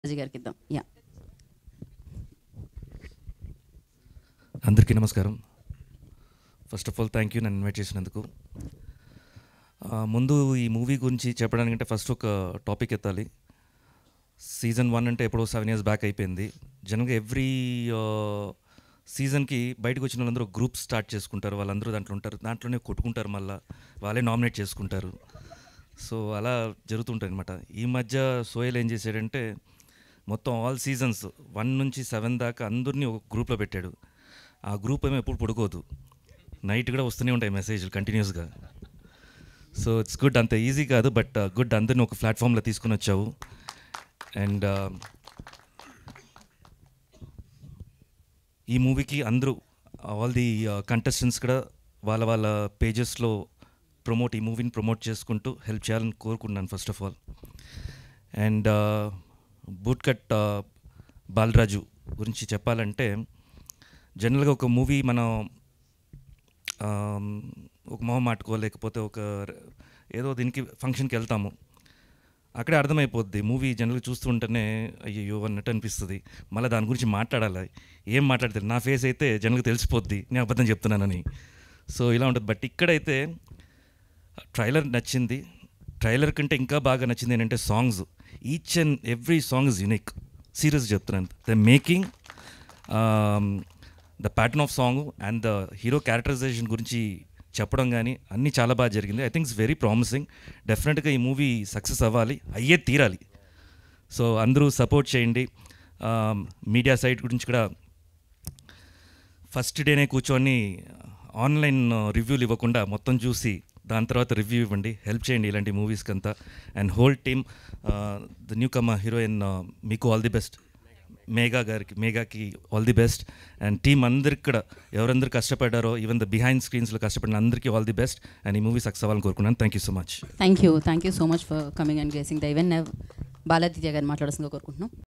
రాజు గారికి ఇద్దాం యా అందరికీ నమస్కారం first of all thank you నన్ను ఇన్వైట్ చేసినందుకు ఆ, ముందు ఈ మూవీ గురించి చెప్పడానికంటే ఫస్ట్ ఒక టాపిక్ ఎత్తాలి సీజన్ వన్ అంటే ఎప్పుడో సెవెన్ ఇయర్స్ బ్యాక్ అయిపోయింది జనరల్గా ఎవ్రీ సీజన్కి బయటకు వచ్చిన వాళ్ళందరూ గ్రూప్ స్టార్ట్ చేసుకుంటారు వాళ్ళందరూ దాంట్లో ఉంటారు దాంట్లోనే కొట్టుకుంటారు మళ్ళీ వాళ్ళే నామినేట్ చేసుకుంటారు సో అలా జరుగుతుంటుంది అనమాట ఈ మధ్య సోయల్ ఏం చేశాడంటే మొత్తం ఆల్ సీజన్స్ వన్ నుంచి సెవెన్ దాకా అందరినీ ఒక గ్రూప్లో పెట్టాడు ఆ గ్రూప్ ఏమో ఎప్పుడు పడుకోదు నైట్ కూడా వస్తూనే ఉంటాయి మెసేజ్లు కంటిన్యూస్గా సో ఇట్స్ గుడ్ అంత ఈజీ కాదు బట్ గుడ్ అందరిని ఒక ప్లాట్ఫామ్లో తీసుకుని వచ్చావు అండ్ ఈ మూవీకి అందరూ ఆల్ ది కంటెస్టెంట్స్ కూడా వాళ్ళ వాళ్ళ పేజెస్లో ప్రమోట్ ఈ మూవీని ప్రమోట్ చేసుకుంటూ హెల్ప్ చేయాలని కోరుకున్నాను first of all and boot cut Balaraju గురించి చెప్పాలంటే జనరల్గా ఒక మూవీ మనం ఆమ్, ఒక మొహం మాటుకో లేకపోతే ఒక ఏదో దీనికి ఫంక్షన్కి వెళ్తాము అక్కడే అర్థమైపోద్ది మూవీ జనరల్గా చూస్తుంటేనే అయ్యో అన్నట్టు అనిపిస్తుంది మళ్ళీ దాని గురించి మాట్లాడాలి ఏం మాట్లాడతారు నా ఫేస్ అయితే జనరల్గా తెలిసిపోద్ది నేను అబద్ధం చెప్తున్నానని సో ఇలా ఉంటుంది బట్ ఇక్కడైతే ట్రైలర్ నచ్చింది ట్రైలర్ కంటే ఇంకా బాగా నచ్చింది ఏంటంటే songs each and every song is unique serious చెప్తున్నాను the making the pattern of song and the hero characterization గురించి చెప్పడం కానీ అన్నీ చాలా బాగా జరిగింది I think it's very promising డెఫినెట్గా ఈ మూవీ సక్సెస్ అవ్వాలి అయ్యే తీరాలి సో అందరూ సపోర్ట్ చేయండి మీడియా సైట్ గురించి కూడా ఫస్ట్ డేనే కూర్చొని ఆన్లైన్ రివ్యూలు ఇవ్వకుండా మొత్తం చూసి దాని తర్వాత రివ్యూ ఇవ్వండి హెల్ప్ చేయండి ఇలాంటి మూవీస్కి అంతా and whole team the new come heroine మీకు ఆల్ ది బెస్ట్ మేఘా గారికి మేఘాకి all the best and team అందరికి కూడా ఎవరందరూ కష్టపడ్డారో ఈవెన్ ద బిహైండ్ స్క్రీన్స్లో కష్టపడిన అందరికీ ఆల్ ది బెస్ట్ అండ్ ఈ మూవీ సక్సెస్ అవ్వాలని కోరుకున్నాను thank you so much thank you thank you so much for coming and gracing the even Baladitya garu మాట్లాడాల్సిందిగా కోరుకుంటున్నాం